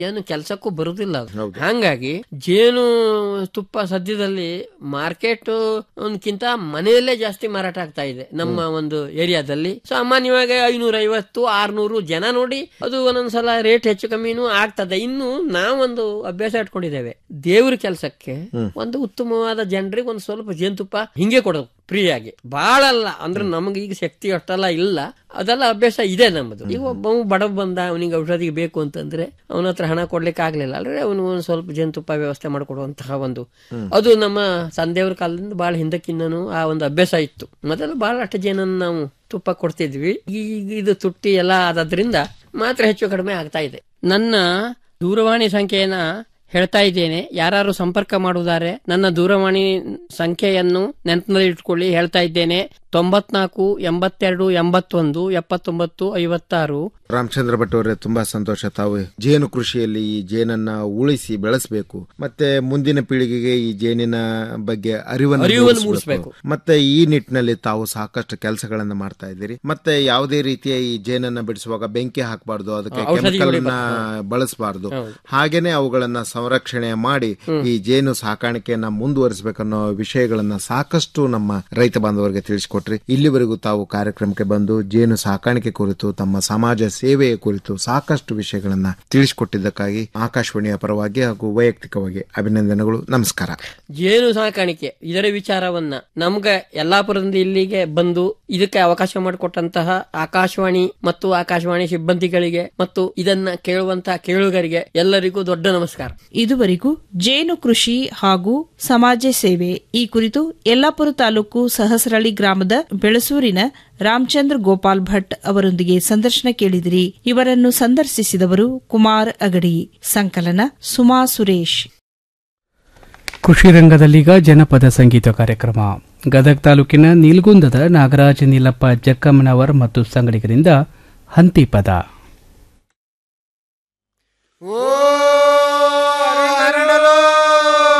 ಏನು ಕೆಲಸಕ್ಕೂ ಬರುದಿಲ್ಲ ಅದು. ಹಂಗಾಗಿ ಜೇನು ತುಪ್ಪ ಸದ್ಯದಲ್ಲಿ ಮಾರ್ಕೆಟ್ ಕಿಂತ ಮನೆಯಲ್ಲೇ ಜಾಸ್ತಿ ಮಾರಾಟ ಆಗ್ತಾ ಇದೆ ನಮ್ಮ ಒಂದು ಏರಿಯಾದಲ್ಲಿ ಸಾಮಾನ್ಯವಾಗಿ ಐನೂರ ಐವತ್ತು ಆರ್ನೂರು ಜನ ನೋಡಿ ಅದು ಒಂದೊಂದ್ಸಲ ರೇಟ್ ಹೆಚ್ಚು ಕಮ್ಮಿನೂ ಆಗ್ತದೆ ಇನ್ನು ನಾವೊಂದು ಅಭ್ಯಾಸ ಇಟ್ಕೊಂಡಿದ್ದೇವೆ ದೇವ್ರ ಕೆಲಸಕ್ಕೆ ಒಂದು ಉತ್ತಮವಾದ ಜನರಿಗೆ ಒಂದು ಸ್ವಲ್ಪ ಜೇನುತುಪ್ಪ ಹಿಂಗೆ ಕೊಡೋದು ಫ್ರೀ ಆಗಿ ಬಹಳ ಅಲ್ಲ ಅಂದ್ರೆ ನಮಗೆ ಈಗ ಶಕ್ತಿ ಅಷ್ಟೆಲ್ಲ ಇಲ್ಲ ಅದೆಲ್ಲ ಅಭ್ಯಾಸ ಇದೆ ನಮ್ಮದು ಈಗ ಒಬ್ಬ ಬಡವ ಬಂದ ಅವನಿಗೆ ಔಷಧಿಗೆ ಬೇಕು ಅಂತಂದ್ರೆ ಅವನ ಹತ್ರ ಹಣ ಕೊಡ್ಲಿಕ್ಕೆ ಆಗ್ಲಿಲ್ಲ ಅಲ್ರಿ ಅವನು ಒಂದು ಸ್ವಲ್ಪ ಜೇನುತುಪ್ಪ ವ್ಯವಸ್ಥೆ ಮಾಡಿಕೊಡುವಂತಹ ಒಂದು ಅದು ನಮ್ಮ ತಂದೆಯವ್ರ ಕಾಲದಿಂದ ಬಹಳ ಹಿಂದಕ್ಕಿನ್ನೂ ಆ ಒಂದು ಅಭ್ಯಾಸ ಇತ್ತು ಮೊದಲು ಬಹಳಷ್ಟು ಜೇನನ್ನು ನಾವು ತುಪ್ಪ ಕೊಡ್ತಿದ್ವಿ ಈಗ ಇದು ತುಟ್ಟಿ ಎಲ್ಲ ಆದ್ರಿಂದ ಮಾತ್ರ ಹೆಚ್ಚು ಕಡಿಮೆ ಆಗ್ತಾ ಇದೆ ನನ್ನ ದೂರವಾಣಿ ಸಂಖ್ಯೆಯನ್ನ ಹೇಳ್ತಾ ಇದ್ದೇನೆ ಯಾರು ಸಂಪರ್ಕ ಮಾಡುತ್ತಾರೆ ನನ್ನ ದೂರವಾಣಿ ಸಂಖ್ಯೆಯನ್ನು ನೆನಪಿನಲ್ಲಿ ಇಟ್ಕೊಳ್ಳಿ ಹೇಳ್ತಾ ಇದ್ದೇನೆ ತೊಂಬತ್ನಾಲ್ಕು ಎಂಬತ್ತೆರಡು ಎಂಬತ್ತೊಂದು ಎಪ್ಪತ್ತೊಂಬತ್ತು ಐವತ್ತಾರು ರಾಮಚಂದ್ರ ಭಟ್ ಅವರೇ ತುಂಬಾ ಸಂತೋಷ ತಾವು ಜೇನು ಕೃಷಿಯಲ್ಲಿ ಈ ಜೇನನ್ನ ಉಳಿಸಿ ಬೆಳೆಸಬೇಕು ಮತ್ತೆ ಮುಂದಿನ ಪೀಳಿಗೆಗೆ ಈ ಜೇನಿನ ಬಗ್ಗೆ ಅರಿವನ್ನು ಅರಿವನ್ನು ಮೂಡಿಸ್ಬೇಕು. ಮತ್ತೆ ಈ ನಿಟ್ಟಿನಲ್ಲಿ ತಾವು ಸಾಕಷ್ಟು ಕೆಲಸಗಳನ್ನ ಮಾಡ್ತಾ ಇದ್ದೀರಿ ಮತ್ತೆ ಯಾವುದೇ ರೀತಿಯ ಈ ಜೇನನ್ನ ಬಿಡಿಸುವಾಗ ಬೆಂಕಿ ಹಾಕಬಾರ್ದು ಅದಕ್ಕೆ ಔಷಧಿ ಕೆಮಿಕಲ್ ಹೊಡಿಬಾರ್ದು. ಬಳಸಬಾರ್ದು ಹಾಗೇನೆ ಅವುಗಳನ್ನ ಸಂರಕ್ಷಣೆ ಮಾಡಿ ಈ ಜೇನು ಸಾಕಾಣಿಕೆಯನ್ನ ಮುಂದುವರಿಸಬೇಕನ್ನೋ ವಿಷಯಗಳನ್ನ ಸಾಕಷ್ಟು ನಮ್ಮ ರೈತ ಬಾಂಧವರಿಗೆ ತಿಳಿಸಿಕೊಟ್ರಿ ಇಲ್ಲಿವರೆಗೂ ತಾವು ಕಾರ್ಯಕ್ರಮಕ್ಕೆ ಬಂದು ಜೇನು ಸಾಕಾಣಿಕೆ ಕುರಿತು ತಮ್ಮ ಸಮಾಜ ಸೇವೆಯ ಕುರಿತು ಸಾಕಷ್ಟು ವಿಷಯಗಳನ್ನ ತಿಳಿಸಿಕೊಟ್ಟಿದ್ದಕ್ಕಾಗಿ ಆಕಾಶವಾಣಿಯ ಪರವಾಗಿ ಹಾಗೂ ವೈಯಕ್ತಿಕವಾಗಿ ಅಭಿನಂದನೆಗಳು ನಮಸ್ಕಾರ ಜೇನು ಸಾಕಾಣಿಕೆ ಇದರ ವಿಚಾರವನ್ನ ನಮ್ಗ ಯಲ್ಲಾಪುರದಿಂದ ಇಲ್ಲಿಗೆ ಬಂದು ಇದಕ್ಕೆ ಅವಕಾಶ ಮಾಡಿಕೊಟ್ಟಂತಹ ಆಕಾಶವಾಣಿ ಮತ್ತು ಆಕಾಶವಾಣಿ ಸಿಬ್ಬಂದಿಗಳಿಗೆ ಮತ್ತು ಇದನ್ನ ಕೇಳುವಂತಹ ಕೇಳುಗರಿಗೆ ಎಲ್ಲರಿಗೂ ದೊಡ್ಡ ನಮಸ್ಕಾರ ಇದುವರೆಗೂ ಜೇನು ಕೃಷಿ ಹಾಗೂ ಸಮಾಜ ಸೇವೆ ಈ ಕುರಿತು ಯಲ್ಲಾಪುರ ತಾಲೂಕು ಸಹಸ್ರಳ್ಳಿ ಗ್ರಾಮದ ಬೆಳಸೂರಿನ ರಾಮಚಂದ್ರ ಗೋಪಾಲ್ ಭಟ್ ಅವರೊಂದಿಗೆ ಸಂದರ್ಶನ ಕೇಳಿದಿರಿ ಇವರನ್ನು ಸಂದರ್ಶಿಸಿದವರು ಕುಮಾರ್ ಅಗಡಿ ಸಂಕಲನ ಸುಮಾ ಸುರೇಶ್ ಕೃಷಿ ರಂಗದಲ್ಲೀಗ ಜನಪದ ಸಂಗೀತ ಕಾರ್ಯಕ್ರಮ ಗದಗ ತಾಲೂಕಿನ ನೀಲ್ಗುಂದದ ನಾಗರಾಜ ನೀಲಪ್ಪ ಜಕ್ಕಮ್ಮನವರ್ ಮತ್ತು ಸಂಗಡಿಗರಿಂದ ಹಂತಿ ಪದ ಓ